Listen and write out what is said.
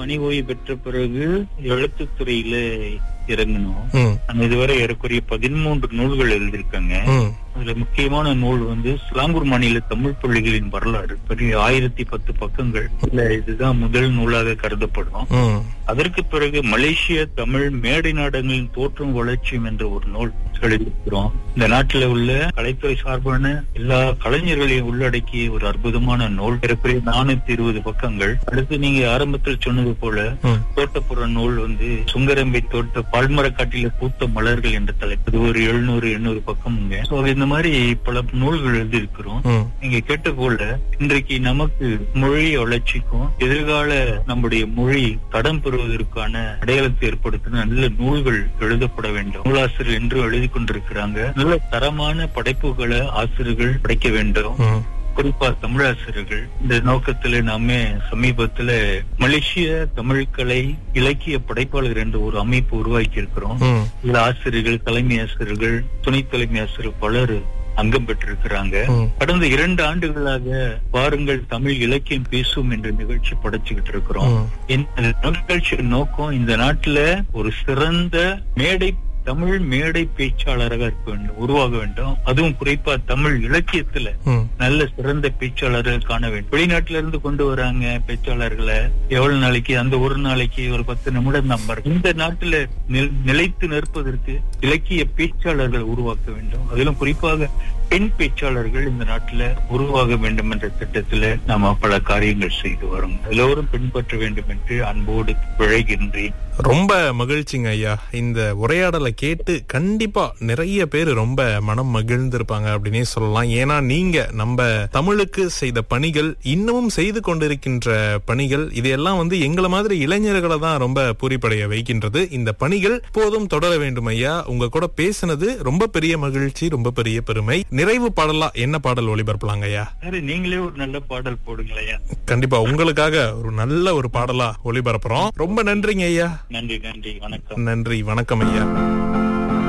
பணி ஓய்வு பெற்ற பிறகு எழுத்துத்துறையில இறங்கணும் ம், நான் இதுவரை ஏறக்குறைய பதிமூன்று நூல்கள் எழுதியிருக்காங்க ம், அதுல முக்கியமான நூல் வந்து சிலாங்கூர் மாநில தமிழ் பள்ளிகளின் வரலாறு பெரிய ஆயிரத்தி பத்து பக்கங்கள் இல்ல இதுதான் முதல் நூலாக கருதப்படும் ம், அதற்கு பிறகு மலேசிய தமிழ் மேடை நாடகங்களின் தோற்றம் வளர்ச்சியும் என்ற ஒரு நூல் எழுதியிருக்கிறோம் இந்த நாட்டில் உள்ள கலைத்துறை சார்பான எல்லா கலைஞர்களையும் உள்ளடக்கிய ஒரு அற்புதமான நூல் ஏறக்குறைய நானூத்தி இருபது பக்கங்கள் அடுத்து நீங்க ஆரம்பத்தில் சொன்னது போல ம். தோட்டப்புற நூல் வந்து சுங்கரம்பை தோட்ட பால்மரக்காட்டில பூத்த மலர்கள் என்ற தலைப்பு அது ஒரு எழுநூறு எண்ணூறு பக்கம்ங்க So, இந்த மாதிரி பல நூல்கள் எழுதியிருக்கிறோம் ம், நீங்க கேட்ட போல இன்றைக்கு நமக்கு மொழி வளர்ச்சிக்கும் எதிர்கால நம்முடைய மொழி தடம் பெறுவதற்கான அடையாளத்தை ஏற்படுத்தின நல்ல நூல்கள் எழுதப்பட வேண்டும் நூலாசிரியர் என்று எழுதி கொண்டிருக்கிறாங்க நல்ல தரமான படைப்புகளை ஆசிரியர்கள் படைக்க வேண்டும் ம், குறிப்பா தமிழாசிரியர்கள் இந்த நோக்கத்துல நாம சமீபத்துல மலேசிய தமிழ் கலை இலக்கிய படைப்பாளர் என்ற ஒரு அமைப்பு உருவாக்கி இருக்கிறோம் ம், இதுல ஆசிரியர்கள் தலைமை ஆசிரியர்கள் துணை தலைமை ஆசிரியர் பலர் அங்கம் பெற்றிருக்கிறாங்க ம். கடந்த இரண்டு ஆண்டுகளாக வாருங்கள் தமிழ் இலக்கியம் பேசும் என்ற நிகழ்ச்சி படைச்சுக்கிட்டு இருக்கிறோம் ம். இந்த நிகழ்ச்சியின் நோக்கம் இந்த நாட்டுல ஒரு சிறந்த மேடை தமிழ் மேடை பேச்சாளராக இருக்க வேண்டும் உருவாக வேண்டும் அதுவும் குறிப்பா தமிழ் இலக்கியத்துல ம், நல்ல சிறந்த பேச்சாளர்கள் காண வேண்டும் வெளிநாட்டுல இருந்து கொண்டு வராங்க பேச்சாளர்களை எவ்வளவு நாளைக்கு அந்த ஒரு நாளைக்கு ஒரு பத்து நிமிடம் தான் பாருங்க இந்த நாட்டுல நில்- நிலைத்து நிற்பதற்கு இலக்கிய பேச்சாளர்கள் உருவாக்க வேண்டும் அதிலும் குறிப்பாக பெண் பேச்சாளர்கள் இந்த நாட்டுல உருவாக வேண்டும் என்ற திட்டத்துல நாம பல காரியங்கள் செய்து வரோம் எல்லோரும் பின்பற்ற வேண்டும் என்று அன்போடு விழைகின்றேன் ரொம்ப மகிழ்ச்சிங்க ஐயா இந்த உரையாடலை கேட்டு கண்டிப்பா நிறைய பேர் ரொம்ப மனம் மகிழ்ந்திருப்பாங்க அப்படின்னே சொல்லலாம் ஏன்னா நீங்க நம்ம தமிழுக்கு செய்த பணிகள் இன்னமும் செய்து கொண்டிருக்கின்ற பணிகள் இதையெல்லாம் வந்து எங்களை மாதிரி இளைஞர்களை தான் ரொம்ப பூரிப்படைய வைக்கின்றது இந்த பணிகள் போதும் தொடர வேண்டும் ஐயா உங்க கூட பேசினது ரொம்ப பெரிய மகிழ்ச்சி ரொம்ப பெரிய பெருமை நிறைவு பாடலா என்ன பாடல் ஒளிபரப்பலாங்க ஐயா சரி நீங்களே ஒரு நல்ல பாடல் போடுங்களேன் கண்டிப்பா உங்களுக்காக ஒரு நல்ல ஒரு பாடலா ஒளிபரப்புறோம் ரொம்ப நன்றிங்க ஐயா நன்றி நன்றி வணக்கம் நன்றி வணக்கம் ஐயா